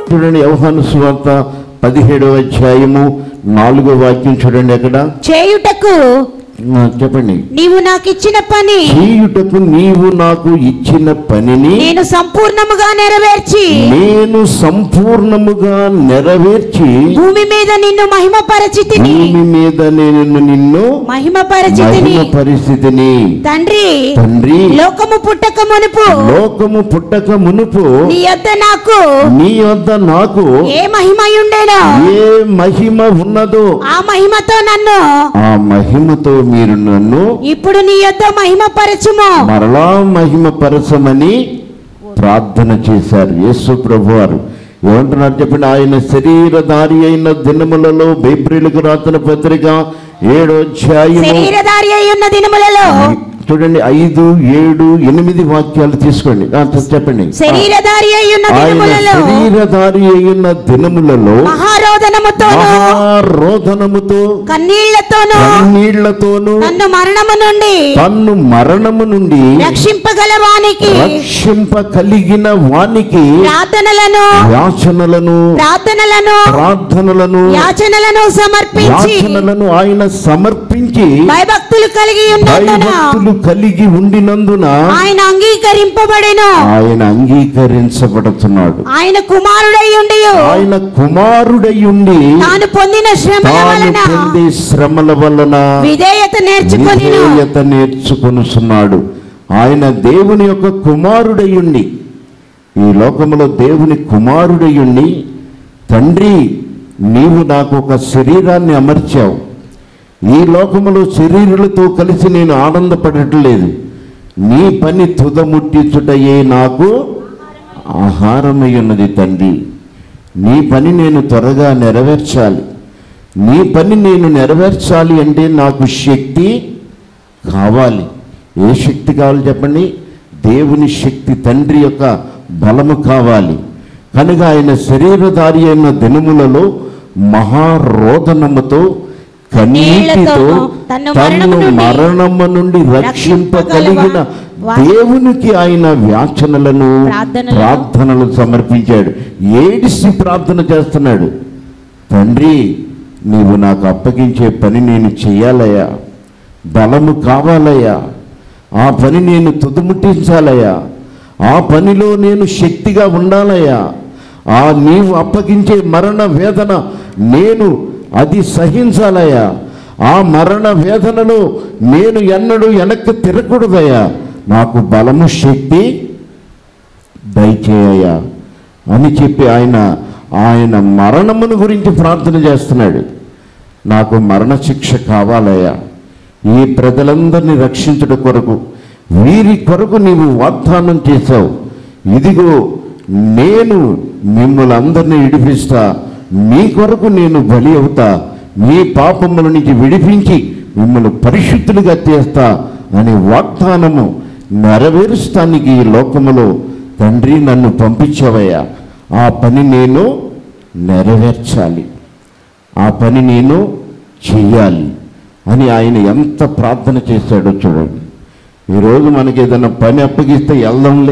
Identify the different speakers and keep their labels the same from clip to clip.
Speaker 1: చూడండి యవహాను సువార్త పదిహేడవ అధ్యాయము నాలుగో వాక్యం చూడండి అక్కడ
Speaker 2: చేయుటకు
Speaker 1: ఆ, చెప్పండి
Speaker 2: నీవు నాకు ఇచ్చిన పని
Speaker 1: చేయుటకు నీవు నాకు ఇచ్చిన పనిని
Speaker 2: నేను సంపూర్ణముగా నెరవేర్చి
Speaker 1: నేను సంపూర్ణముగా నెరవేర్చి
Speaker 2: భూమి మీద నిన్ను మహిమపరచితిని
Speaker 1: భూమి మీద నేను నిన్ను
Speaker 2: మహిమపరచితిని
Speaker 1: మహిమ పరిస్థితిని
Speaker 2: తండ్రి
Speaker 1: తండ్రి
Speaker 2: లోకము పుట్టక మునుపు
Speaker 1: లోకము పుట్టక మునుపు
Speaker 2: నీ యొద్ద నాకు
Speaker 1: నీ వద్ద నాకు
Speaker 2: ఏ మహిమయుండేనో
Speaker 1: ఏ మహిమ ఉన్నదో
Speaker 2: ఆ మహిమతో నన్ను
Speaker 1: ఆ మహిమతో మీరు నన్ను
Speaker 2: ఇప్పుడు నీ యొద్ద మహిమపరచుము
Speaker 1: మరలా మహిమ పరచమని ప్రార్థన చేశారు యేసు ప్రభు వారు ఏమంటున్నారు చెప్పండి ఆయన శరీరధారి అయిన దినములలో బైబ్రిలకు రాసిన పత్రిక ఏడో అధ్యాయము
Speaker 2: శరీరధారి అయి ఉన్న దినములలో
Speaker 1: చూడండి ఐదు ఏడు ఎనిమిది వాక్యాలు తీసుకోండి ఆ, చెప్పండి
Speaker 2: శరీరధారి అయి ఉన్న
Speaker 1: ఆయన
Speaker 2: దినములలో
Speaker 1: శరీరధారి అయిన దినములలో
Speaker 2: మహారోదనముతోను
Speaker 1: మహారోధనముతో
Speaker 2: కన్నీళ్లతోను
Speaker 1: కన్నీళ్లతోనూ
Speaker 2: నన్ను మరణము నుండి
Speaker 1: తన్ను మరణము నుండి
Speaker 2: రక్షింపగల వానికి
Speaker 1: రక్షింప కలిగిన వానికి
Speaker 2: ప్రార్థనలను
Speaker 1: యాచనలను
Speaker 2: ప్రార్థనలను
Speaker 1: ప్రార్థనలను
Speaker 2: యాచనలను సమర్పించి
Speaker 1: యాచనలను ఆయన సమర్పించి
Speaker 2: భయభక్తులు కలిగి ఉన్నందున
Speaker 1: భయభక్తులు కలిగి ఉండినందున
Speaker 2: ఆయన అంగీకరింపబడెను
Speaker 1: ఆయన అంగీకరించబడుతున్నాడు
Speaker 2: ఆయన కుమారుడై ఉండి
Speaker 1: ఆయన కుమారుడయుండి
Speaker 2: తాను పొందిన శ్రమల
Speaker 1: తాను
Speaker 2: వలన
Speaker 1: పొందే శ్రమల వలన
Speaker 2: విధేయత నేర్చుకొని
Speaker 1: విధేయత నేర్చుకొనుచున్నాడు ఆయన దేవుని యొక్క కుమారుడయుండి ఈ లోకములో దేవుని కుమారుడయుండి తండ్రి నీవు నాకు ఒక శరీరాన్ని అమర్చావు ఈ లోకములో శరీరులతో కలిసి నేను ఆనందపడట్లేదు నీ పని తుదముట్టించుటయే నాకు ఆహారమై ఉన్నది తండ్రి నీ పని నేను త్వరగా నెరవేర్చాలి నీ పని నేను నెరవేర్చాలి అంటే నాకు శక్తి కావాలి ఏ శక్తి కావాలి చెప్పండి దేవుని శక్తి తండ్రి యొక్క బలము కావాలి కనుక ఆయన శరీరధారి అయిన దినములలో మహారోదనముతో కన్నీటితో
Speaker 2: తన్ను
Speaker 1: తన్ను
Speaker 2: మరణము నుండి
Speaker 1: మరణము నుండి రక్షింపగలిగిన దేవునికి ఆయన వ్యాచనలను
Speaker 2: ప్రార్థనలను
Speaker 1: ప్రార్థనలు సమర్పించాడు ఏడిసి ప్రార్థన చేస్తున్నాడు తండ్రి నీవు నాకు అప్పగించే పని నేను చెయ్యాలయ్యా బలము కావాలయ్యా ఆ పని నేను తుదుముట్టించాలయ్యా ఆ పనిలో నేను శక్తిగా ఉండాలయ్యా ఆ నీవు అప్పగించే మరణ వేదన నేను అది సహించాలయ్యా ఆ మరణ వేదనలో నేను ఎన్నడూ వెనక్కి తిరగకూడదయ్యా నాకు బలము శక్తి దయచేయ్యా అని చెప్పి ఆయన ఆయన మరణమును గురించి ప్రార్థన చేస్తున్నాడు నాకు మరణశిక్ష కావాలయ్యా ఈ ప్రజలందరినీ రక్షించుట కొరకు వీరి కొరకు నీవు వాగ్దానం చేశావు ఇదిగో నేను మిమ్మల్ని అందరినీ విడిపిస్తా మీ కొరకు నేను బలి అవుతా మీ పాపముల నుంచి విడిపించి మిమ్మల్ని పరిశుద్ధులుగా చేస్తా అనే వాగ్దానము నెరవేరుస్తానికి ఈ లోకములో తండ్రి నన్ను పంపించవయ్యా ఆ పని నేను నెరవేర్చాలి ఆ పని నేను చెయ్యాలి అని ఆయన ఎంత ప్రార్థన చేశాడో చూడండి ఈరోజు మనకి ఏదైనా పని అప్పగిస్తే వెళ్దాంలే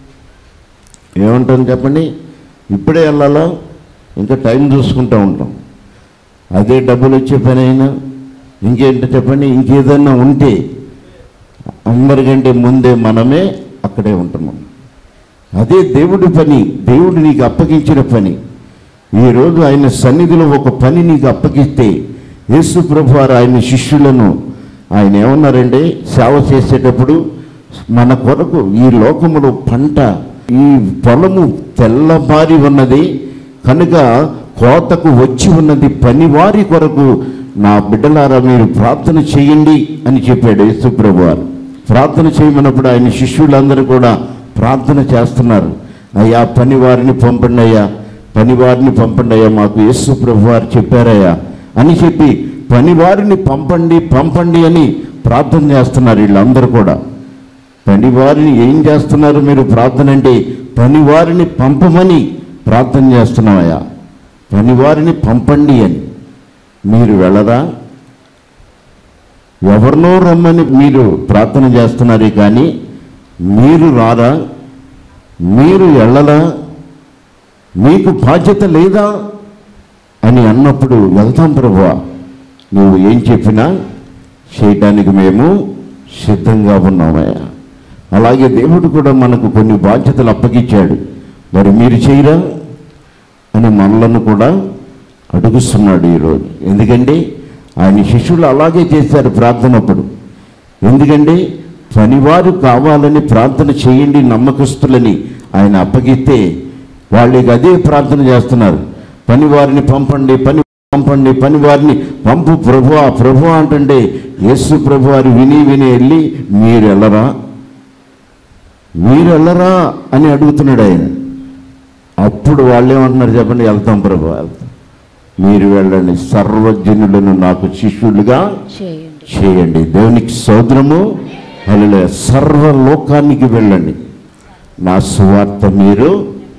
Speaker 1: ఏమంటాం చెప్పండి ఇప్పుడే వెళ్ళాలా ఇంకా టైం చూసుకుంటూ ఉంటాం అదే డబ్బులు వచ్చే పని అయినా ఇంకేంటో చెప్పండి ఇంకేదన్నా ఉంటే అందరికంటే ముందే మనమే అక్కడే ఉంటున్నాం అదే దేవుడి పని దేవుడు నీకు అప్పగించిన పని ఈరోజు ఆయన సన్నిధిలో ఒక పని నీకు అప్పగిస్తే యేసు ప్రభు వారు ఆయన శిష్యులను ఆయన ఏమన్నారంటే సేవ చేసేటప్పుడు మన కొరకు ఈ లోకములో పంట ఈ పొలము తెల్లబారి ఉన్నది కనుక కోతకు వచ్చి ఉన్నది పనివారి కొరకు నా బిడ్డలారా మీరు ప్రార్థన చేయండి అని చెప్పాడు యేసుప్రభు వారు ప్రార్థన చేయమన్నప్పుడు ఆయన శిష్యులందరూ కూడా ప్రార్థన చేస్తున్నారు అయ్యా పని వారిని పంపండి అయ్యా పని వారిని పంపండి అయ్యా మాకు యేసు ప్రభు వారు చెప్పారయ్యా అని చెప్పి పని వారిని పంపండి పంపండి అని ప్రార్థన చేస్తున్నారు వీళ్ళందరూ కూడా పని వారిని ఏం చేస్తున్నారు మీరు ప్రార్థన అంటే పని వారిని పంపమని ప్రార్థన చేస్తున్నామయ్యా పని వారిని పంపండి అని మీరు వెళ్ళరా ఎవరినో రమ్మని మీరు ప్రార్థన చేస్తున్నారు కానీ మీరు రారా మీరు వెళ్ళరా మీకు బాధ్యత లేదా అని అన్నప్పుడు వెళ్తాం ప్రభువా నువ్వు ఏం చెప్పినా చేయటానికి మేము సిద్ధంగా ఉన్నామయ్యా అలాగే దేవుడు కూడా మనకు కొన్ని బాధ్యతలు అప్పగించాడు మరి మీరు చేయరా అని మనలను కూడా అడుగుస్తున్నాడు ఈరోజు ఎందుకంటే ఆయన శిష్యులు అలాగే చేశారు ప్రార్థనప్పుడు ఎందుకంటే పనివారు కావాలని ప్రార్థన చేయండి నమ్మకస్తులని ఆయన అప్పగిస్తే వాళ్ళకి అదే ప్రార్థన చేస్తున్నారు పనివారిని పంపండి పని పంపండి పనివారిని పంపు ప్రభు ప్రభు అంటుంటే యేసు ప్రభు వారు విని విని వెళ్ళి మీరు వెళ్ళరా మీరు వెళ్ళరా అని అడుగుతున్నాడు ఆయన అప్పుడు వాళ్ళు ఏమంటున్నారు చెప్పండి వెళ్తాం ప్రభు వెళ్తాం మీరు వెళ్ళండి సర్వజనులను నాకు శిష్యులుగా
Speaker 2: చేయండి
Speaker 1: చేయండి దేవునికి సోదరము అలా సర్వలోకానికి వెళ్ళండి నా సువార్త మీరు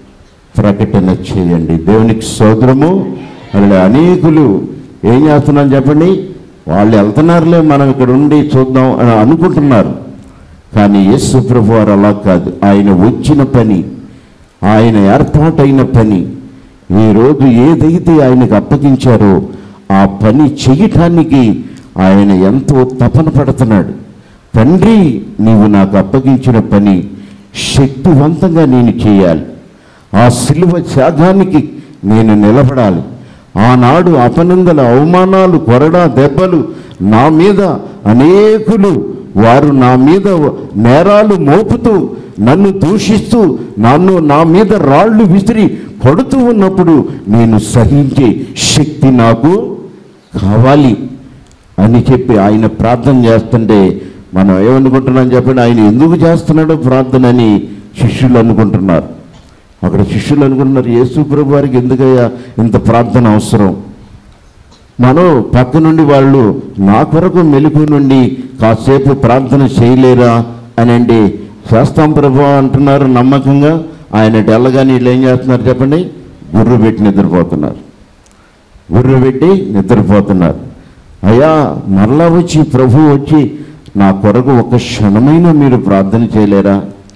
Speaker 1: ప్రకటన చేయండి దేవునికి సోదరము అలా అనేకులు ఏం చేస్తున్నాం చెప్పండి వాళ్ళు వెళ్తున్నారులే మనం ఇక్కడ ఉండి చూద్దాం అని అనుకుంటున్నారు కానీ యేసు ప్రభు వారు అలా కాదు ఆయన వచ్చిన పని ఆయన ఏర్పాటైన పని ఈరోజు ఏదైతే ఆయనకు అప్పగించారో ఆ పని చేయటానికి ఆయన ఎంతో తపన పడుతున్నాడు తండ్రి నీవు నాకు అప్పగించిన పని శక్తివంతంగా నేను చేయాలి ఆ సిలువ త్యాగానికి నేను నిలబడాలి ఆనాడు అపనిందల అవమానాలు కొరడా దెబ్బలు నా మీద అనేకులు వారు నా మీద నేరాలు మోపుతూ నన్ను దూషిస్తూ నన్ను నా మీద రాళ్ళు విసిరి కొడుతూ ఉన్నప్పుడు నేను సహించే శక్తి నాకు కావాలి అని చెప్పి ఆయన ప్రార్థన చేస్తుంటే మనం ఏమనుకుంటున్నాం చెప్పండి ఆయన ఎందుకు చేస్తున్నాడో ప్రార్థన అని శిష్యులు అనుకుంటున్నారు అక్కడ శిష్యులు అనుకుంటున్నారు యేసు ప్రభు వారికి ఎందుకయ్యా ఇంత ప్రార్థన అవసరం మనం పక్క నుండి వాళ్ళు నా కొరకు మెలుపు నుండి కాసేపు ప్రార్థన చేయలేరా అని అంటే చేస్తాం ప్రభు అంటున్నారు నమ్మకంగా ఆయన డెల్లగాని వీళ్ళు ఏం చేస్తున్నారు చెప్పండి గుర్రు పెట్టి నిద్రపోతున్నారు గుర్రు పెట్టి నిద్రపోతున్నారు అయ్యా మరలా వచ్చి ప్రభు వచ్చి నా కొరకు ఒక క్షణమైనా మీరు ప్రార్థన చేయలేరా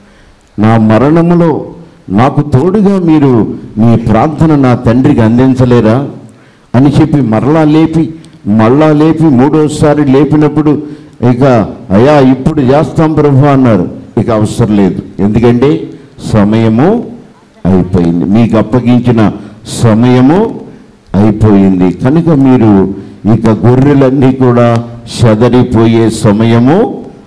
Speaker 1: నా మరణములో నాకు తోడుగా మీరు మీ ప్రార్థన నా తండ్రికి అందించలేరా అని చెప్పి మరలా లేపి మళ్ళా లేపి మూడోసారి లేపినప్పుడు ఇక అయ్యా ఇప్పుడు చేస్తాం ప్రభు అన్నారు ఇక అవసరం లేదు ఎందుకంటే సమయము అయిపోయింది మీకు అప్పగించిన సమయము అయిపోయింది కనుక మీరు ఇక గొర్రెలన్నీ కూడా చెదరిపోయే సమయము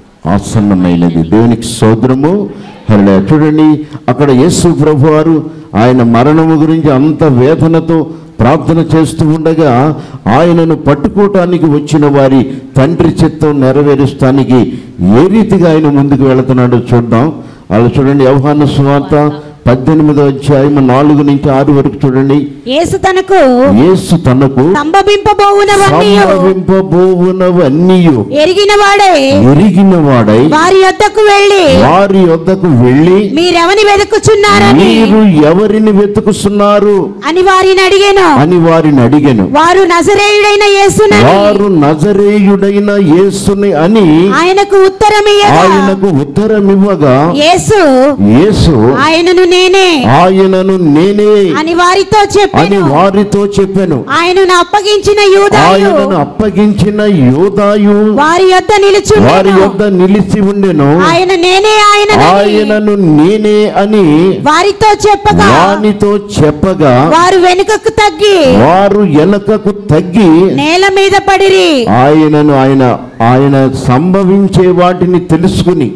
Speaker 1: ఆసన్నమైనది దేవునికి సోదరము హరళ చూడండి అక్కడ యేసు ప్రభు వారు ఆయన మరణము గురించి అంత వేదనతో ప్రార్థన చేస్తూ ఉండగా ఆయనను పట్టుకోవటానికి వచ్చిన వారి తండ్రి చిత్తం నెరవేరుస్తానికి ఏ రీతిగా ఆయన ముందుకు వెళుతున్నాడో చూద్దాం అలా చూడండి వ్యవహాన సువార్త పద్దెనిమిదో అధ్యాయం నాలుగు నుంచి ఆరు వరకు చూడండి
Speaker 2: యేసు తనకు
Speaker 1: యేసు తనకు
Speaker 2: సంభవింపబోవునవన్నీ
Speaker 1: సంభవింపబోవునవన్నీ
Speaker 2: ఎరిగిన వాడే
Speaker 1: ఎరిగిన వాడై
Speaker 2: వారి యొద్దకు వెళ్ళి
Speaker 1: వారి వద్దకు వెళ్ళి
Speaker 2: మీరెవని వెతుకుచున్నారని
Speaker 1: మీరు ఎవరిని వెతుకుతున్నారు
Speaker 2: అని వారిని అడిగాను
Speaker 1: అని వారిని అడిగాను
Speaker 2: వారు నజరేయుడైన యేసునని
Speaker 1: వారు నజరేయుడైన యేసుని అని
Speaker 2: ఆయనకు ఉత్తరమియ్యగా
Speaker 1: ఆయనకు ఉత్తరమివ్వగా
Speaker 2: యేసు
Speaker 1: యేసు
Speaker 2: ఆయనను నేనే
Speaker 1: ఆయనను నేనే
Speaker 2: అని వారితో
Speaker 1: అని
Speaker 2: చెప్పాను
Speaker 1: వారితో చెప్పాను
Speaker 2: ఆయనను అప్పగించిన యూదాయు
Speaker 1: ఆయనను అప్పగించిన యోదాయు
Speaker 2: వారి యొద్ద
Speaker 1: వారి
Speaker 2: నిలుచుండెను
Speaker 1: యొద్ద నిలిచి ఉండెను
Speaker 2: ఆయన నేనే ఆయన
Speaker 1: ఆయనను నేనే అని
Speaker 2: వారితో చెప్పగా
Speaker 1: వానితో చెప్పగా
Speaker 2: వారు వెనుకకు తగ్గి
Speaker 1: వారు వెనకకు తగ్గి
Speaker 2: నేల మీద పడిరి
Speaker 1: ఆయనను ఆయన ఆయన సంభవించే వాటిని తెలుసుకుని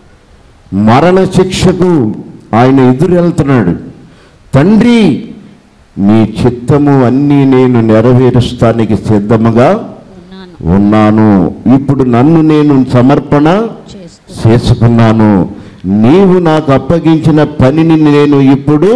Speaker 1: మరణ శిక్షకు ఆయన ఎదురెళ్తున్నాడు తండ్రి నీ చిత్తము అన్నీ నేను నెరవేరుస్తానికి సిద్ధముగా ఉన్నాను ఇప్పుడు నన్ను నేను సమర్పణ చేసుకున్నాను నీవు నాకు అప్పగించిన పనిని నేను ఇప్పుడు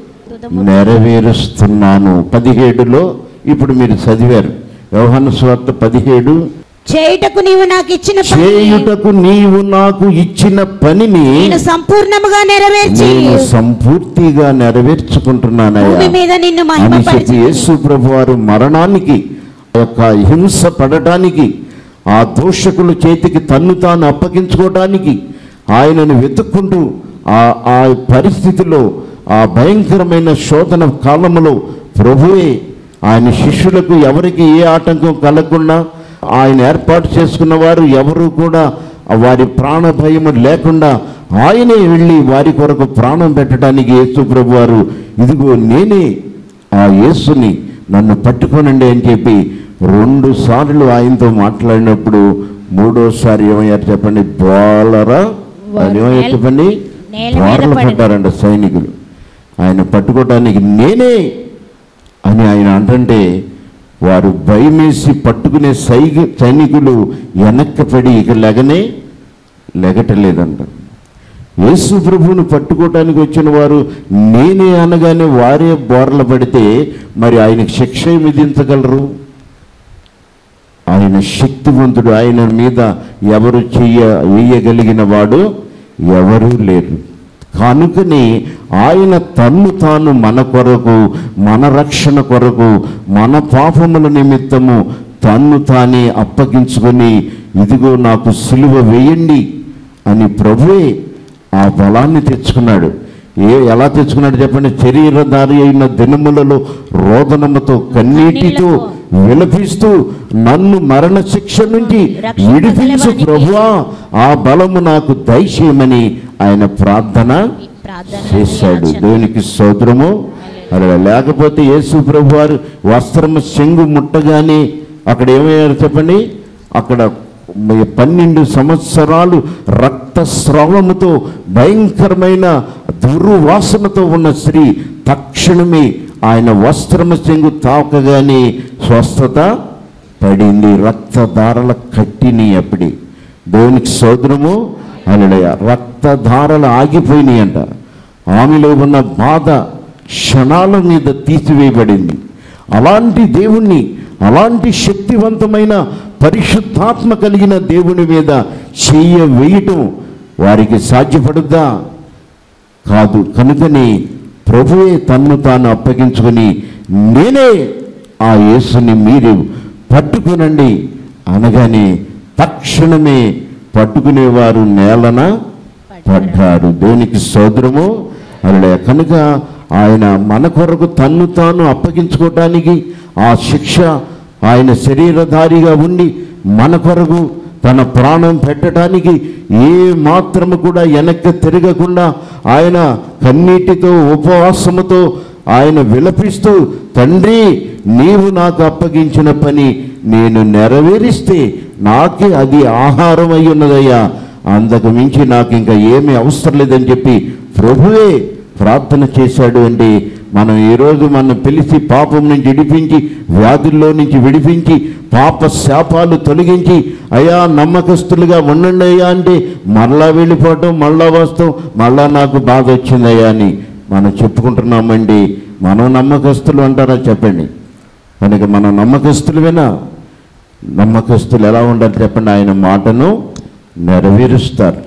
Speaker 1: నెరవేరుస్తున్నాను పదిహేడులో ఇప్పుడు మీరు చదివారు వ్యవహాన స్వార్థ పదిహేడు
Speaker 2: చేయుటకు నీవు నాకు ఇచ్చిన పని
Speaker 1: చేయుటకు నీవు నాకు ఇచ్చిన పనిని
Speaker 2: నేను సంపూర్ణముగా నెరవేర్చి
Speaker 1: నేను సంపూర్తిగా నెరవేర్చుకుంటున్నానయ్యా
Speaker 2: భూమి మీద నిన్ను
Speaker 1: అని చెప్పి
Speaker 2: మహిమపరిచి
Speaker 1: యేసు ప్రభు వారు మరణానికి ఆ యొక్క హింస పడటానికి ఆ దోషకుల చేతికి తన్ను తాను అప్పగించుకోవటానికి ఆయనను వెతుక్కుంటూ ఆ ఆ పరిస్థితిలో ఆ భయంకరమైన శోధన కాలములో ప్రభువే ఆయన శిష్యులకు ఎవరికి ఏ ఆటంకం కలగకుండా ఆయన ఏర్పాటు చేసుకున్న వారు ఎవరు కూడా వారి ప్రాణ భయము లేకుండా ఆయనే వెళ్ళి వారి కొరకు ప్రాణం పెట్టడానికి యేసు ప్రభు వారు ఇదిగో నేనే ఆ యేసుని నన్ను పట్టుకోనండి అని చెప్పి రెండు సార్లు ఆయనతో మాట్లాడినప్పుడు మూడోసారి ఏమయ్యారు చెప్పండి బోలరా ఆయన ఏమయ్యారు చెప్పండి
Speaker 2: నేల మీద
Speaker 1: బోర్ల
Speaker 2: పడి-
Speaker 1: పడ్డారంట సైనికులు ఆయన పట్టుకోవడానికి నేనే అని ఆయన అంటుంటే వారు భయమేసి పట్టుకునే సైగ సైనికులు వెనక్కి పడి ఇక లెగనే లెగటలేదంట యేసు ప్రభువును పట్టుకోవటానికి వచ్చిన వారు నేనే అనగానే వారే బోర్ల పడితే మరి ఆయనకు శిక్ష ఏమి విధించగలరు ఆయన శక్తివంతుడు ఆయన మీద ఎవరు చెయ్య వేయగలిగిన వాడు ఎవరూ లేరు కనుకని ఆయన తన్ను తాను మన కొరకు మన రక్షణ కొరకు మన పాపముల నిమిత్తము తన్ను తానే అప్పగించుకొని ఇదిగో నాకు సిలువ వేయండి అని ప్రభువే ఆ బలాన్ని తెచ్చుకున్నాడు ఏ ఎలా తెచ్చుకున్నాడు చెప్పండి శరీరధారి అయిన దినములలో రోదనముతో కన్నీటితో విలపిస్తూ నన్ను మరణ శిక్ష నుంచి
Speaker 2: రక్షణ
Speaker 1: విడిపించు
Speaker 2: బలవానికి
Speaker 1: ప్రభువా ఆ బలము నాకు దయచేయమని ఆయన ప్రార్థన
Speaker 2: ప్రార్థన
Speaker 1: చేశాడు
Speaker 2: యాచన.
Speaker 1: దేవునికి స్తోత్రము అలా లేకపోతే యేసు ప్రభు వారు వస్త్రము చెంగు ముట్టగానే అక్కడ ఏమయ్యారు చెప్పండి అక్కడ పన్నెండు సంవత్సరాలు రక్తస్రావముతో భయంకరమైన దుర్వాసనతో ఉన్న స్త్రీ తక్షణమే ఆయన వస్త్రము చెంగు తాకగానే స్వస్థత పడింది రక్తధారల కట్టిని అప్పటి దేవునికి సోదరము అలడయ రక్తధారలు ఆగిపోయినాయి అంట ఆమెలో ఉన్న బాధ క్షణాల మీద తీసివేయబడింది అలాంటి దేవుణ్ణి అలాంటి శక్తివంతమైన పరిశుద్ధాత్మ కలిగిన దేవుని మీద చెయ్య వేయటం వారికి సాధ్యపడుద్దా కాదు కనుకని ప్రభువే తన్ను తాను అప్పగించుకొని నేనే ఆ యేసుని మీరు పట్టుకునండి అనగానే తక్షణమే పట్టుకునేవారు నేలన పడ్డారు దేవునికి సోదరము అలా కనుక ఆయన మన కొరకు తన్ను తాను అప్పగించుకోవటానికి ఆ శిక్ష ఆయన శరీరధారిగా ఉండి మన కొరకు తన ప్రాణం పెట్టడానికి ఏ మాత్రము కూడా వెనక్కి తిరగకుండా ఆయన కన్నీటితో ఉపవాసముతో ఆయన విలపిస్తూ తండ్రి నీవు నాకు అప్పగించిన పని నేను నెరవేరిస్తే నాకే అది ఆహారం అయి ఉన్నదయ్యా అంతకు మించి నాకు ఇంకా ఏమీ అవసరం లేదని చెప్పి ప్రభువే ప్రార్థన చేశాడు అంటే మనం ఈరోజు మనం పిలిచి పాపం నుంచి విడిపించి వ్యాధుల్లో నుంచి విడిపించి పాప శాపాలు తొలగించి అయా నమ్మకస్తులుగా ఉండండి అయ్యా అంటే మళ్ళా వెళ్ళిపోవటం మళ్ళా వస్తాం మళ్ళా నాకు బాధ వచ్చిందయ్యా అని మనం చెప్పుకుంటున్నామండి మనం నమ్మకస్తులు అంటారా చెప్పండి కనుక మనం నమ్మకస్తులువేనా నమ్మకస్తులు ఎలా ఉండాలి చెప్పండి ఆయన మాటను నెరవేరుస్తారు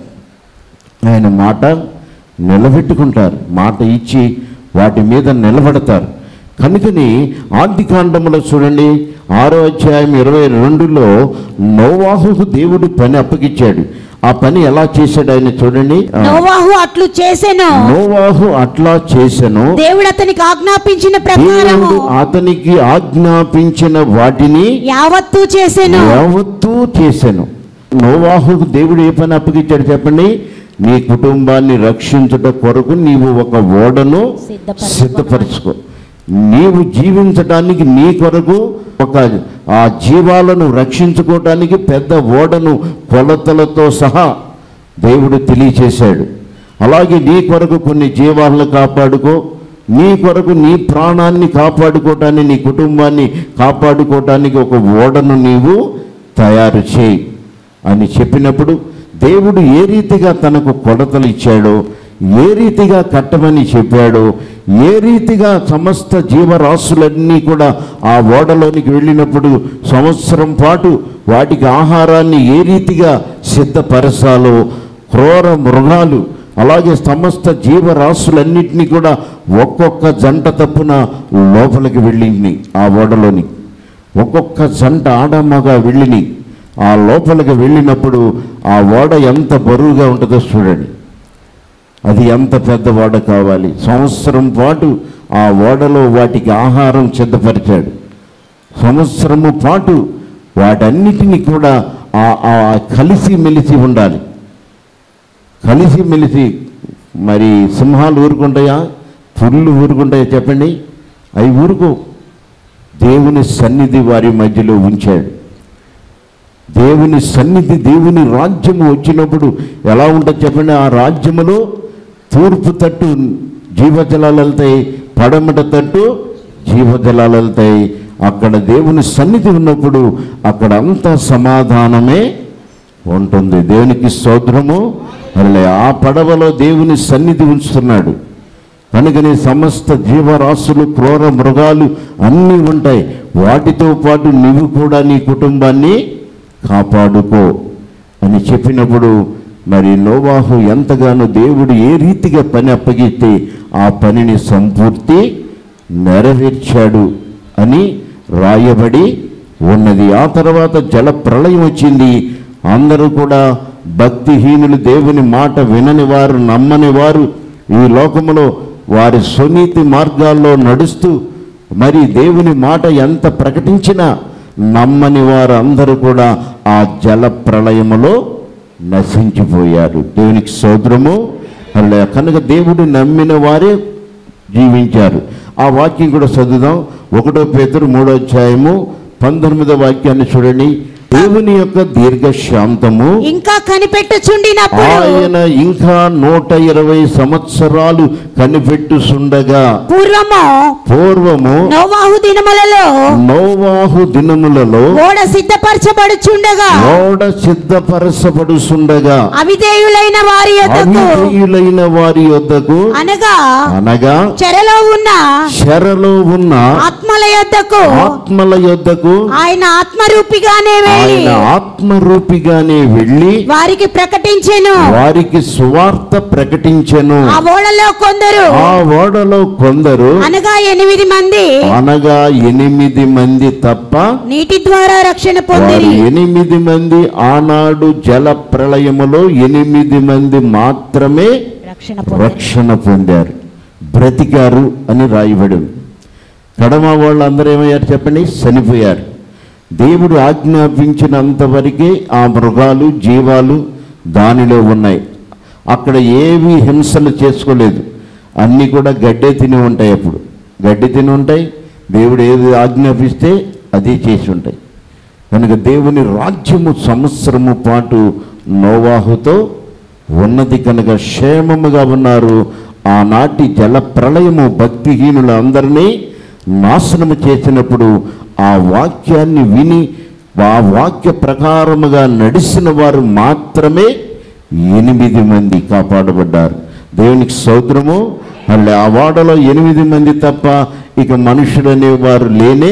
Speaker 1: ఆయన మాట నిలబెట్టుకుంటారు మాట ఇచ్చి వాటి మీద నిలబడతారు కనుకని ఆదికాండములో చూడండి ఆరో అధ్యాయం ఇరవై రెండులో నోవాహుకు దేవుడు పని అప్పగించాడు ఆ పని ఎలా చేశాడు ఆయన చూడండి ఆ,
Speaker 2: నోవాహు అట్లు చేసెను
Speaker 1: నోవాహు అట్లా చేసెను
Speaker 2: దేవుడు అతనికి ఆజ్ఞాపించిన ప్రకారము
Speaker 1: దేవుడు అతనికి ఆజ్ఞాపించిన వాటిని
Speaker 2: యావత్తు చేసెను
Speaker 1: యావత్తూ చేశాను నోవాహుకు దేవుడు ఏ పని అప్పగించాడు చెప్పండి నీ కుటుంబాన్ని రక్షించుట కొరకు నీవు ఒక ఓడను
Speaker 2: సిద్ధపరచుకో.
Speaker 1: సిద్ధపరచుకో నీవు జీవించటానికి నీ కొరకు ఒక ఆ జీవాలను రక్షించుకోవటానికి పెద్ద ఓడను కొలతలతో సహా దేవుడు తెలియచేశాడు అలాగే నీ కొరకు కొన్ని జీవాలను కాపాడుకో నీ కొరకు నీ ప్రాణాన్ని కాపాడుకోవటానికి నీ కుటుంబాన్ని కాపాడుకోవటానికి ఒక ఓడను నీవు తయారు చేయి అని చెప్పినప్పుడు దేవుడు ఏ రీతిగా తనకు కొలతలు ఇచ్చాడో ఏ రీతిగా కట్టమని చెప్పాడో ఏ రీతిగా సమస్త జీవరాశులన్నీ కూడా ఆ ఓడలోనికి వెళ్ళినప్పుడు సంవత్సరం పాటు వాటికి ఆహారాన్ని ఏ రీతిగా సిద్ధపరచాలో క్రూర మృగాలు అలాగే సమస్త జీవరాశులన్నింటినీ కూడా ఒక్కొక్క జంట తప్పున లోపలికి వెళ్ళింది ఆ ఓడలోని ఒక్కొక్క జంట ఆడమ్మగా వెళ్ళిని ఆ లోపలికి వెళ్ళినప్పుడు ఆ ఓడ ఎంత బరువుగా ఉంటుందో చూడండి అది ఎంత పెద్ద ఓడ కావాలి సంవత్సరం పాటు ఆ ఓడలో వాటికి ఆహారం సిద్ధపరిచాడు సంవత్సరము పాటు వాటన్నిటిని కూడా ఆ ఆ కలిసి మెలిసి ఉండాలి కలిసి మెలిసి మరి సింహాలు ఊరుకుంటాయా పుల్లు ఊరుకుంటాయా చెప్పండి అవి ఊరుకో దేవుని సన్నిధి వారి మధ్యలో ఉంచాడు దేవుని సన్నిధి దేవుని రాజ్యము వచ్చినప్పుడు ఎలా ఉంటుంది చెప్పండి ఆ రాజ్యములో తూర్పు తట్టు జీవజలాలు వెళ్తాయి పడమట తట్టు జీవజలాలు వెళ్తాయి అక్కడ దేవుని సన్నిధి ఉన్నప్పుడు అక్కడ అంతా సమాధానమే ఉంటుంది దేవునికి స్తోత్రము అలా ఆ పడవలో దేవుని సన్నిధి ఉంచుతున్నాడు కనుకనే సమస్త జీవరాశులు క్రూర మృగాలు అన్నీ ఉంటాయి వాటితో పాటు నువ్వు కూడా నీ కుటుంబాన్ని కాపాడుకో అని చెప్పినప్పుడు మరి నోవాహు ఎంతగానో దేవుడు ఏ రీతిగా పని అప్పగిస్తే ఆ పనిని సంపూర్తి నెరవేర్చాడు అని రాయబడి ఉన్నది ఆ తర్వాత జల ప్రళయం వచ్చింది అందరూ కూడా భక్తిహీనులు దేవుని మాట వినని వారు నమ్మని వారు ఈ లోకములో వారి సునీతి మార్గాల్లో నడుస్తూ మరి దేవుని మాట ఎంత ప్రకటించినా నమ్మని వారు అందరూ కూడా ఆ జల ప్రళయములో నశించిపోయారు దేవునికి సోదరము అలా కనుక దేవుడు నమ్మిన వారే జీవించారు ఆ వాక్యం కూడా చదువుదాం ఒకటో పేతురు మూడో అధ్యాయము పంతొమ్మిదో వాక్యాన్ని చూడండి దేవుని యొక్క దీర్ఘశాంతము
Speaker 2: ఇంకా కనిపెట్టుచుండినప్పుడు
Speaker 1: ఆయన ఇంకా నూట ఇరవై సంవత్సరాలు కనిపెట్టుచుండగా
Speaker 2: పూర్వము
Speaker 1: పూర్వము
Speaker 2: నోవాహు దినములలో
Speaker 1: నోవాహు దినములలో
Speaker 2: ఓడ సిద్ధపరచబడుచుండగా
Speaker 1: ఓడ సిద్ధపరచబడుచుండగా
Speaker 2: అవిధేయులైన వారి యొద్దకు
Speaker 1: అవిధేయులైన వారి యొద్దకు
Speaker 2: అనగా
Speaker 1: అనగా
Speaker 2: చెరలో ఉన్న
Speaker 1: చెరలో ఉన్న
Speaker 2: ఆత్మల యొద్దకు
Speaker 1: ఆత్మల యొద్దకు
Speaker 2: ఆయన ఆత్మరూపిగానే వెళ్ళి
Speaker 1: ఆయన ఆత్మరూపిగానే వెళ్ళి
Speaker 2: వారికి ప్రకటించెను
Speaker 1: వారికి సువార్త ప్రకటించెను
Speaker 2: ఆ ఓడలో కొందరు
Speaker 1: ఆ ఓడలో కొందరు
Speaker 2: అనగా ఎనిమిది మంది
Speaker 1: అనగా ఎనిమిది మంది తప్ప
Speaker 2: నీటి ద్వారా రక్షణ
Speaker 1: వారు
Speaker 2: పొందిరి
Speaker 1: ఎనిమిది మంది ఆనాడు జల ప్రళయములో ఎనిమిది మంది మాత్రమే
Speaker 2: రక్షణ పొందిరి
Speaker 1: రక్షణ పొందారు బ్రతికారు అని రాయబడి ఉంది. కడమ వాళ్ళందరూ ఏమయ్యారు చెప్పండి చనిపోయారు దేవుడు ఆజ్ఞాపించినంత వరకే ఆ మృగాలు జీవాలు దానిలో ఉన్నాయి అక్కడ ఏవి హింసలు చేసుకోలేదు అన్నీ కూడా గడ్డే తిని ఉంటాయి అప్పుడు గడ్డి తిని ఉంటాయి దేవుడు ఏది ఆజ్ఞాపిస్తే అది చేసి ఉంటాయి కనుక దేవుని రాజ్యము సంవత్సరము పాటు నోవాహుతో ఉన్నది కనుక క్షేమముగా ఉన్నారు ఆనాటి జల ప్రళయము భక్తిహీనుల అందరినీ నాశనము చేసినప్పుడు ఆ వాక్యాన్ని విని ఆ వాక్య ప్రకారముగా నడిచిన వారు మాత్రమే ఎనిమిది మంది కాపాడబడ్డారు దేవునికి సౌద్రము మళ్ళీ ఆ వాడలో ఎనిమిది మంది తప్ప ఇక మనుషులు అనేవారు లేనే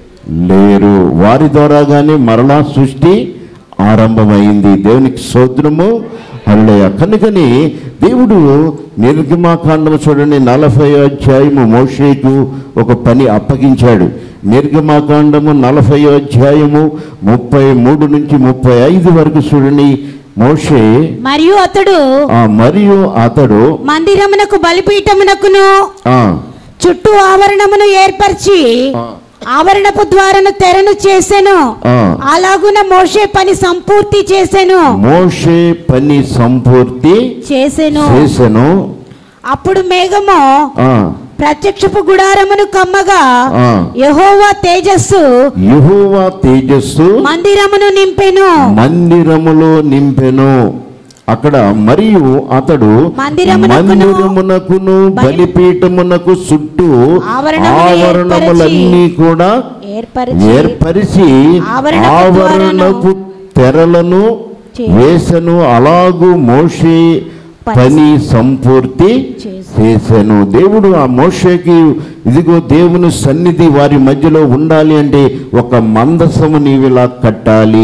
Speaker 1: లేరు వారి ద్వారాగానే మరలా సృష్టి ఆరంభమైంది దేవునికి సోదరము అల్లయ్య కనుకని దేవుడు నిర్గమాకాండము చూడండి నలభై అధ్యాయము మోషేకు ఒక పని అప్పగించాడు నిర్గమాకాండము నలభై అధ్యాయము ముప్పై మూడు నుంచి ముప్పై ఐదు వరకు చూడండి మోషే
Speaker 2: మరియు అతడు
Speaker 1: ఆ మరియు అతడు
Speaker 2: మందిరమునకు బలిపీఠమునకును
Speaker 1: ఆ
Speaker 2: చుట్టూ ఆవరణమును ఏర్పరిచి
Speaker 1: ఆ,
Speaker 2: ఆవరణపు ద్వారను తెరను చేసెను
Speaker 1: ఆ.
Speaker 2: అలాగున మోషే పని సంపూర్తి చేసెను
Speaker 1: మోషే పని సంపూర్తి
Speaker 2: చేసెను
Speaker 1: చేసెను
Speaker 2: అప్పుడు మేఘము
Speaker 1: ఆ,
Speaker 2: ప్రత్యక్షపు గుడారమును కమ్మగా
Speaker 1: ఆ.
Speaker 2: యెహోవా తేజస్సు
Speaker 1: యెహోవా తేజస్సు
Speaker 2: మందిరమును నింపెను
Speaker 1: మందిరములో నింపెను అక్కడ మరియు అతడు
Speaker 2: మందిరమునకును,
Speaker 1: మందిరమునకును
Speaker 2: బలి-
Speaker 1: బలిపీఠమునకు చుట్టూ
Speaker 2: ఆవరణమును
Speaker 1: ఆవరణములన్నీ కూడా
Speaker 2: ఏర్పరిచి
Speaker 1: ఏర్పరిచి
Speaker 2: ఆవరణపు
Speaker 1: ఆవరణపు తెరలను
Speaker 2: చే-
Speaker 1: వేసను అలాగు మోషే పని సంపూర్తి
Speaker 2: చేసెను.
Speaker 1: చేశాను దేవుడు ఆ మోషేకి ఇదిగో దేవుని సన్నిధి వారి మధ్యలో ఉండాలి అంటే ఒక మందసము నీవిలా కట్టాలి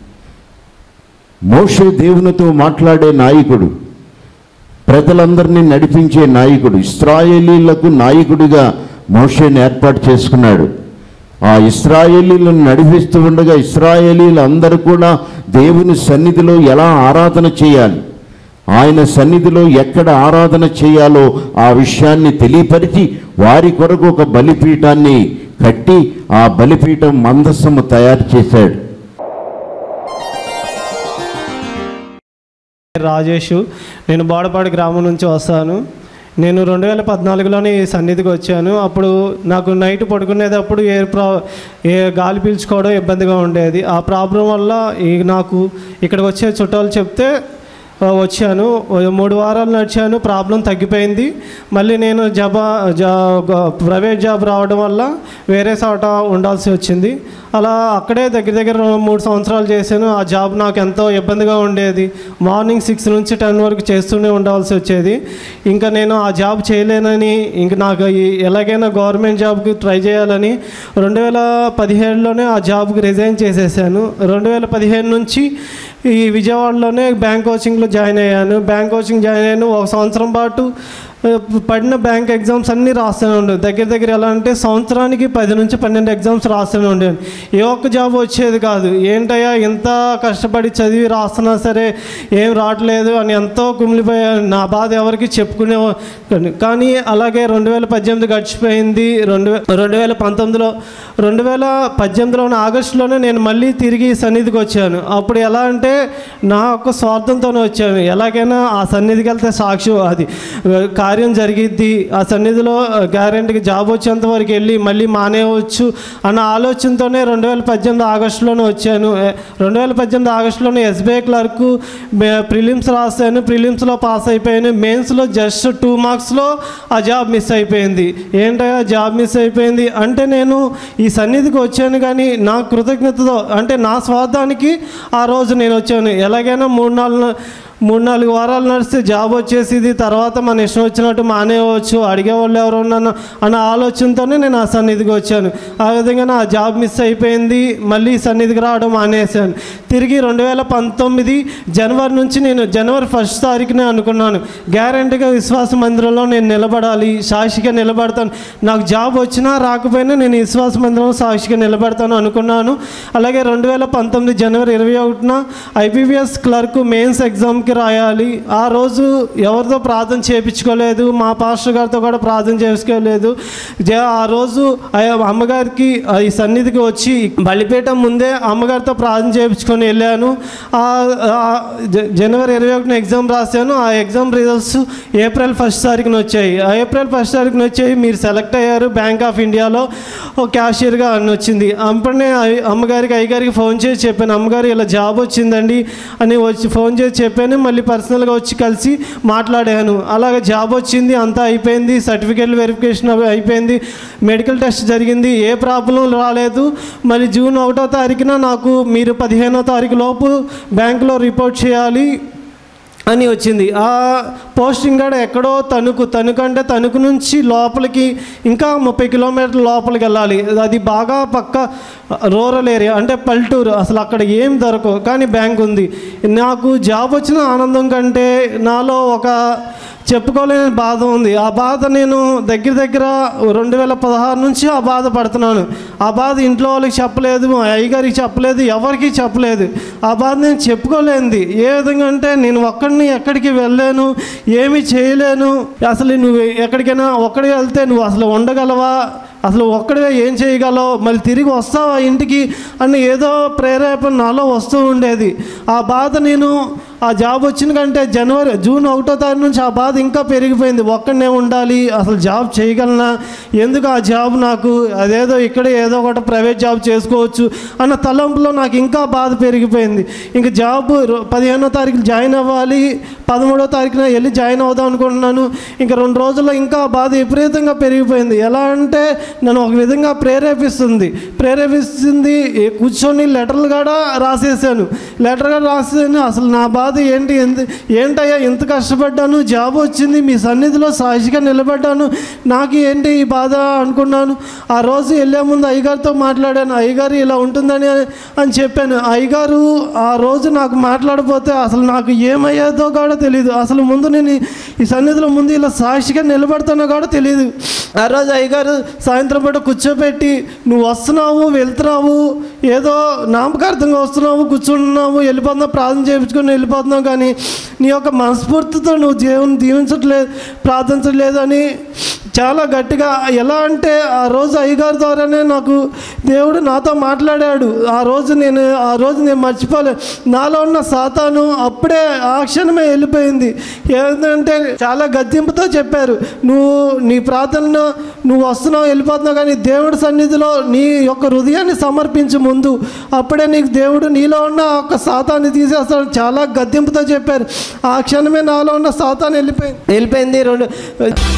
Speaker 1: మోషే దేవునితో మాట్లాడే నాయకుడు ప్రజలందరినీ నడిపించే నాయకుడు ఇస్రాయేలీలకు నాయకుడిగా మోషేని ఏర్పాటు చేసుకున్నాడు ఆ ఇస్రాయేలీలను నడిపిస్తూ ఉండగా ఇస్రాయేలీలు అందరూ కూడా దేవుని సన్నిధిలో ఎలా ఆరాధన చేయాలి ఆయన సన్నిధిలో ఎక్కడ ఆరాధన చేయాలో ఆ విషయాన్ని తెలియపరిచి వారి కొరకు ఒక బలిపీఠాన్ని కట్టి ఆ బలిపీఠం మందస్సము తయారు చేశాడు
Speaker 3: రాజేష్ నేను బోడపాడు గ్రామం నుంచి వస్తాను నేను రెండు వేల పద్నాలుగులోనే ఈ సన్నిధికి వచ్చాను అప్పుడు నాకు నైట్ పడుకునేటప్పుడు ఏ ప్రా ఏ గాలి పీల్చుకోవడం ఇబ్బందిగా ఉండేది ఆ ప్రాబ్లం వల్ల ఈ నాకు ఇక్కడికి వచ్చే చుట్టాలు చెప్తే ఆ, వచ్చాను ఓ మూడు వారాలు నడిచాను ప్రాబ్లం తగ్గిపోయింది మళ్ళీ నేను జబా జా గ- ప్రైవేట్ జాబ్ రావడం వల్ల వేరే చోట ఉండాల్సి వచ్చింది అలా అక్కడే దగ్గర దగ్గర మూడు సంవత్సరాలు చేశాను ఆ జాబ్ నాకు ఎంతో ఇబ్బందిగా ఉండేది మార్నింగ్ సిక్స్ నుంచి టెన్ వరకు చేస్తూనే ఉండాల్సి వచ్చేది ఇంకా నేను ఆ జాబ్ చేయలేనని ఇంక నాకు ఈ- ఎలాగైనా గవర్నమెంట్ జాబ్కి ట్రై చేయాలని రెండు వేల పదిహేడులోనే ఆ జాబ్కి రిజైన్ చేసేసాను రెండు వేల పదిహేను నుంచి ఈ విజయవాడలోనే బ్యాంక్ కోచింగ్లో జాయిన్ అయ్యాను బ్యాంక్ కోచింగ్ జాయిన్ అయ్యాను ఒక సంవత్సరం పాటు ఆ, పడిన బ్యాంక్ ఎగ్జామ్స్ అన్నీ రాస్తూనే ఉండేది దగ్గర దగ్గర ఎలా అంటే సంవత్సరానికి పది నుంచి పన్నెండు ఎగ్జామ్స్ రాస్తూనే ఉండేది ఏ ఒక్క జాబ్ వచ్చేది కాదు ఏంటయ్యా ఇంత కష్టపడి చదివి రాస్తున్నా సరే ఏం రావట్లేదు అని ఎంతో కుమిలిపోయాను నా బాధ ఎవరికి చెప్పుకునే కానీ అలాగే రెండు వేల పద్దెనిమిది గడిచిపోయింది రెండు వే- రెండు వేల పంతొమ్మిదిలో రెండు వేల పద్దెనిమిదిలోని ఆగస్టులోనే నేను మళ్ళీ తిరిగి ఈ సన్నిధికి వచ్చాను అప్పుడు ఎలా అంటే నా యొక్క స్వార్థంతోనే వచ్చాను ఎలాగైనా ఆ సన్నిధికి వెళ్తే సాక్షి అది ఆ, కార్యం జరిగిద్ది ఆ సన్నిధిలో గ్యారెంటీకి జాబ్ వచ్చేంత వరకు వెళ్ళి మళ్ళీ మానేయవచ్చు అన్న ఆలోచనతోనే రెండు వేల పద్దెనిమిది ఆగస్టులోనే వచ్చాను ఏ, రెండు వేల పద్దెనిమిది ఆగస్టులోనే ఎస్బీఐ క్లర్క్ ప్రిలిమ్స్ రాశాను ప్రిలిమ్స్లో పాస్ అయిపోయాను మెయిన్స్లో జస్ట్ టూ మార్క్స్లో ఆ జాబ్ మిస్ అయిపోయింది ఏంటయ్యా జాబ్ మిస్ అయిపోయింది అంటే నేను ఈ సన్నిధికి వచ్చాను కానీ నా కృతజ్ఞతతో అంటే నా స్వార్థానికి ఆ రోజు నేను వచ్చాను ఎలాగైనా మూడు నాలుగు మూడు నాలుగు వారాలు నడిస్తే జాబ్ వచ్చేసింది తర్వాత మన ఇష్టం వచ్చినట్టు మానేయవచ్చు అడిగేవాళ్ళు ఎవరు ఉన్నాను అన్న ఆలోచనతోనే నేను ఆ సన్నిధికి వచ్చాను ఆ విధంగా నా జాబ్ మిస్ అయిపోయింది మళ్ళీ ఈ సన్నిధికి రావడం మానేశాను తిరిగి రెండు వేల పంతొమ్మిది జనవరి నుంచి నేను జనవరి ఫస్ట్ తారీఖునే అనుకున్నాను గ్యారంటీగా విశ్వాస మందిరంలో నేను నిలబడాలి సాక్షిగా నిలబడతాను నాకు జాబ్ వచ్చినా రాకపోయినా నేను ఈ విశ్వాస మందిరంలో సాక్షిగా నిలబడతాను అనుకున్నాను అలాగే రెండు వేల పంతొమ్మిది జనవరి ఇరవై ఒకటిన ఐబీబీఎస్ క్లర్క్ మెయిన్స్ ఎగ్జామ్కి రాయాలి ఆ రోజు ఎవరితో ప్రార్థన చేయించుకోలేదు మా పాస్టర్ గారితో కూడా ప్రార్థన చేసుకోలేదు జ- ఆ రోజు ఆ అమ్మగారికి ఆ ఈ సన్నిధికి వచ్చి బలిపీఠం ముందే అమ్మగారితో ప్రార్థన చేయించుకొని వెళ్ళాను ఆ ఆ జ- జనవరి ఇరవై ఒకటిన ఎగ్జామ్ రాశాను ఆ ఎగ్జామ్ రిజల్ట్స్ ఏప్రిల్ ఫస్ట్ తారీఖున వచ్చాయి ఆ ఏప్రిల్ ఫస్ట్ తారీఖున వచ్చాయి మీరు సెలెక్ట్ అయ్యారు బ్యాంక్ ఆఫ్ ఇండియాలో ఒక క్యాషియర్గా అని వచ్చింది అప్పుడే అయ్య- అమ్మగారికి అయ్యగారికి ఫోన్ చేసి చెప్పాను అమ్మగారు ఇలా జాబ్ వచ్చిందండి అని వచ్చి ఫోన్ చేసి చెప్పాను మళ్ళీ పర్సనల్గా వచ్చి కలిసి మాట్లాడాను అలాగే జాబ్ వచ్చింది అంతా అయిపోయింది సర్టిఫికేట్ వెరిఫికేషన్ అవి అయిపోయింది మెడికల్ టెస్ట్ జరిగింది ఏ ప్రాబ్లం రాలేదు మళ్ళీ జూన్ ఒకటో తారీఖున నాకు మీరు పదిహేనో తారీఖు లోపు బ్యాంకులో రిపోర్ట్ చేయాలి అని వచ్చింది ఆ పోస్టింగ్ కూడా ఎక్కడో తణుకు తణుకు అంటే తణుకు నుంచి లోపలికి ఇంకా ముప్పై కిలోమీటర్ల లోపలికి వెళ్ళాలి అది బాగా పక్క రూరల్ ఏరియా అంటే పల్లెటూరు అసలు అక్కడ ఏం దొరకవు కానీ బ్యాంక్ ఉంది నాకు జాబ్ వచ్చిన ఆనందం కంటే నాలో ఒక చెప్పుకోలేని బాధ ఉంది ఆ బాధ నేను దగ్గర దగ్గర రెండు వేల పదహారు నుంచి ఆ బాధ పడుతున్నాను ఆ బాధ ఇంట్లో వాళ్ళకి చెప్పలేదు మా అయ్యగారికి చెప్పలేదు ఎవరికి చెప్పలేదు ఆ బాధ నేను చెప్పుకోలేనిది ఏ విధంగా అంటే నేను ఒక్కడిని ఎక్కడికి వెళ్ళలేను ఏమీ చేయలేను అసలు నువ్వు ఎక్కడికైనా ఒక్కడికి వెళ్తే నువ్వు అసలు ఉండగలవా అసలు ఒక్కడిగా ఏం చేయగలవు మళ్ళీ తిరిగి వస్తావా ఇంటికి అని ఏదో ప్రేరేపణ నాలో వస్తూ ఉండేది ఆ బాధ నేను ఆ జాబ్ వచ్చిన కంటే జనవరి జూన్ ఒకటో తారీఖు నుంచి ఆ బాధ ఇంకా పెరిగిపోయింది ఒక్కడనే ఉండాలి అసలు జాబ్ చేయగలనా ఎందుకు ఆ జాబ్ నాకు అదేదో ఇక్కడే ఏదో ఒకటి ప్రైవేట్ జాబ్ చేసుకోవచ్చు అన్న తలంపులో నాకు ఇంకా బాధ పెరిగిపోయింది ఇంక జాబ్ రో- పదిహేనో తారీఖు జాయిన్ అవ్వాలి పదమూడో తారీఖున వెళ్ళి జాయిన్ అవుదాం అనుకుంటున్నాను ఇంకా రెండు రోజుల్లో ఇంకా ఆ బాధ విపరీతంగా పెరిగిపోయింది ఎలా అంటే నన్ను ఒక విధంగా ప్రేరేపిస్తుంది ప్రేరేపిస్తుంది ఏ కూర్చొని లెటర్లు కూడా రాసేసాను లెటర్ కూడా రాసేసాను అసలు నా బాధ ఏంటి ఎంత ఏంటయ్యా ఇంత కష్టపడ్డాను జాబ్ వచ్చింది మీ సన్నిధిలో సాక్షిగా నిలబడ్డాను నాకు ఏంటి ఈ బాధ అనుకున్నాను ఆ రోజు వెళ్ళే ముందు అయ్యగారితో మాట్లాడాను అయ్యగారు ఇలా ఉంటుందని అని చెప్పాను అయ్యగారు ఆ రోజు నాకు మాట్లాడపోతే అసలు నాకు ఏమయ్యేదో కూడా తెలియదు అసలు ముందు నేను ఈ- ఈ సన్నిధిలో ముందు ఇలా సాక్షిగా నిలబడతానో కూడా తెలియదు ఆ రోజు అయ్యగారు సాయంత్రం పూట కూర్చోబెట్టి నువ్వు వస్తున్నావు వెళ్తున్నావు ఏదో నామకార్థంగా వస్తున్నాము కూర్చున్నాము వెళ్ళిపోతున్నాం ప్రార్థన చేయించుకొని వెళ్ళిపోతున్నాం కానీ నీ యొక్క మనస్ఫూర్తితో నువ్వు దేవుని దీవించట్లేదు ప్రార్థించట్లేదు అని చాలా గట్టిగా ఎలా అంటే ఆ రోజు అయ్యగారి ద్వారానే నాకు దేవుడు నాతో మాట్లాడాడు ఆ రోజు నేను ఆ రోజు నేను మర్చిపోలేదు నాలో ఉన్న సాతాను అప్పుడే ఆ క్షణమే వెళ్ళిపోయింది ఏంటంటే చాలా గద్దింపుతో చెప్పారు నువ్వు నీ ప్రార్థనలో నువ్వు వస్తున్నావు వెళ్ళిపోతున్నావు కానీ దేవుడి సన్నిధిలో నీ యొక్క హృదయాన్ని సమర్పించు ముందు అప్పుడే నీకు దేవుడు నీలో ఉన్న ఒక సాతాన్ని తీసేస్తాడు చాలా గద్దింపుతో చెప్పారు ఆ క్షణమే నాలో ఉన్న సాతాన్ని వెళ్ళిపోయింది వెళ్ళిపోయింది రెండు